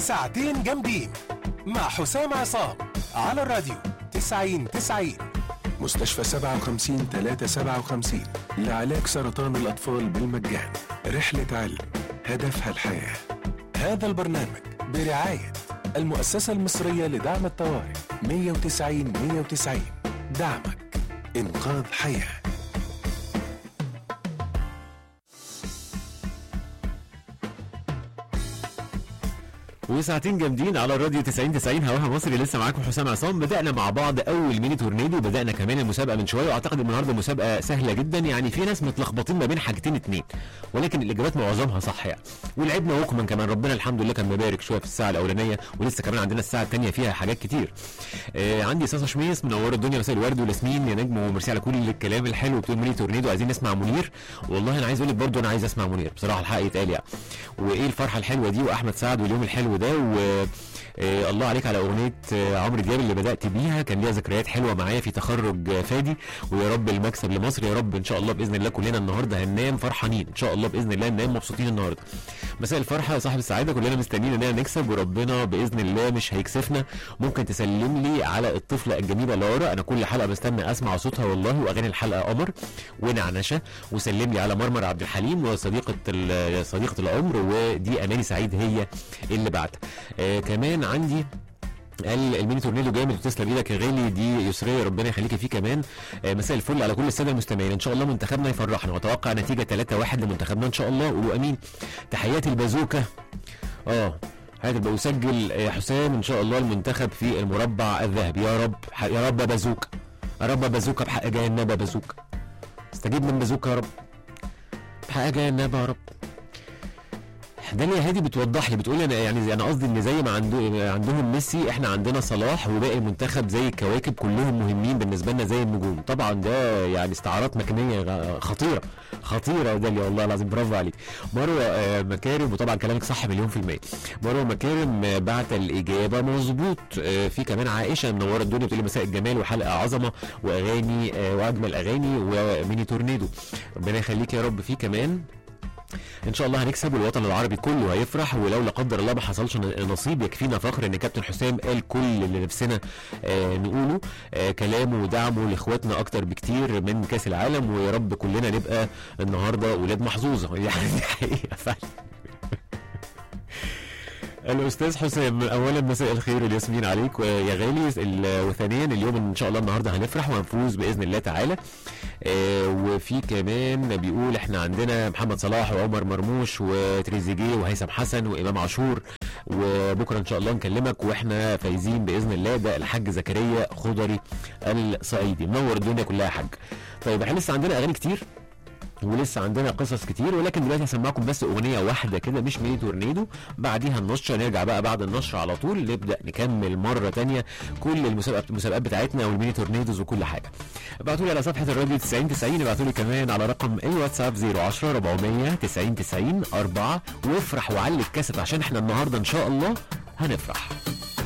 ساعتين جامدين مع حسام عصام على الراديو 90 90 مستشفى 57 357 لعلاج سرطان الأطفال بالمجان رحلة علم هدفها الحياة هذا البرنامج برعاية المؤسسة المصرية لدعم الطوارئ 190 190 دعمك إنقاذ حياه وساعتين جامدين على الراديو 90 90 هواها مصري لسه معاكم حسام عصام بدانا مع بعض اول ميني تورنيدو بدانا كمان المسابقه من شويه واعتقد ان النهارده مسابقه سهله جدا يعني في ناس متلخبطين ما بين حاجتين اتنين ولكن الاجابات معظمها صح يعني ولعبنا ووكمان كمان ربنا الحمد لله كان مبارك شويه في الساعه الاولانيه ولسه كمان عندنا الساعه الثانيه فيها حاجات كتير آه عندي صاصه شميس منوره الدنيا مساء الورد والياسمين يا نجم وميرسي على كل الكلام الحلو بتقول ميني تورنيدو عايزين نسمع منير والله انا عايز اقول لك برضه انا عايز اسمع منير بصراحه الحق يتقال يعني وايه الفرحه الحلوه دي واحمد سعد واليوم الحلو ده و آه الله عليك على اغنيه آه عمرو دياب اللي بدات بيها كان ليها ذكريات حلوه معايا في تخرج آه فادي ويا رب المكسب لمصر يا رب ان شاء الله باذن الله كلنا النهارده هننام فرحانين ان شاء الله باذن الله ننام مبسوطين النهارده مساء الفرحه يا صاحب السعاده كلنا مستنيين اننا نكسب وربنا باذن الله مش هيكسفنا ممكن تسلم لي على الطفله الجميله لارا انا كل حلقه بستنى اسمع صوتها والله واغاني الحلقه قمر ونعنشه وسلم لي على مرمر عبد الحليم وصديقه صديقه العمر ودي اماني سعيد هي اللي بعتها آه كمان عندي قال الميني تورنيدو جامد وتسلم ايدك يا غالي دي يسريه ربنا يخليكي فيه كمان آه مساء الفل على كل الساده المستمعين ان شاء الله منتخبنا يفرحنا واتوقع نتيجه 3 1 لمنتخبنا ان شاء الله قولوا امين تحياتي البازوكا اه هتبقى وسجل يا حسام ان شاء الله المنتخب في المربع الذهبي يا رب يا رب بازوكا يا رب بازوكا بحق جهنم بازوكا استجيب من بازوكا يا رب بحق جهنم يا رب داليا هادي بتوضح لي بتقول انا يعني انا قصدي ان زي ما عنده عندهم ميسي احنا عندنا صلاح وباقي المنتخب زي الكواكب كلهم مهمين بالنسبه لنا زي النجوم طبعا ده يعني استعارات مكنيه خطيره خطيره يا داليا والله العظيم برافو عليك مروه مكارم وطبعا كلامك صح مليون في الميه مروه مكارم بعت الاجابه مظبوط في كمان عائشه منوره الدنيا بتقول لي مساء الجمال وحلقه عظمه واغاني واجمل اغاني وميني تورنيدو ربنا يخليك يا رب في كمان ان شاء الله هنكسب والوطن العربي كله هيفرح ولو لا قدر الله ما حصلش نصيب يكفينا فخر ان كابتن حسام قال كل اللي نفسنا آه نقوله آه كلامه ودعمه لاخواتنا اكتر بكتير من كاس العالم ويا رب كلنا نبقى النهارده ولاد محظوظه يعني دي حقيقه فعلا الاستاذ حسام اولا مساء الخير والياسمين عليك يا غالي وثانيا اليوم ان شاء الله النهارده هنفرح وهنفوز باذن الله تعالى آه وفي كمان بيقول احنا عندنا محمد صلاح وعمر مرموش وتريزيجيه وهيثم حسن وامام عاشور وبكره ان شاء الله نكلمك واحنا فايزين باذن الله ده الحاج زكريا خضري الصعيدي منور الدنيا كلها يا حاج طيب احنا لسه عندنا اغاني كتير ولسه عندنا قصص كتير ولكن دلوقتي هسمعكم بس اغنيه واحده كده مش ميني تورنيدو بعديها النشره نرجع بقى بعد النشره على طول نبدا نكمل مره تانية كل المسابقات المسابقات بتاعتنا والميني تورنيدوز وكل حاجه ابعتوا لي على صفحه الراديو 90 90 ابعتوا لي كمان على رقم الواتساب 010 400 90 90 4 وافرح وعلي الكاسيت عشان احنا النهارده ان شاء الله هنفرح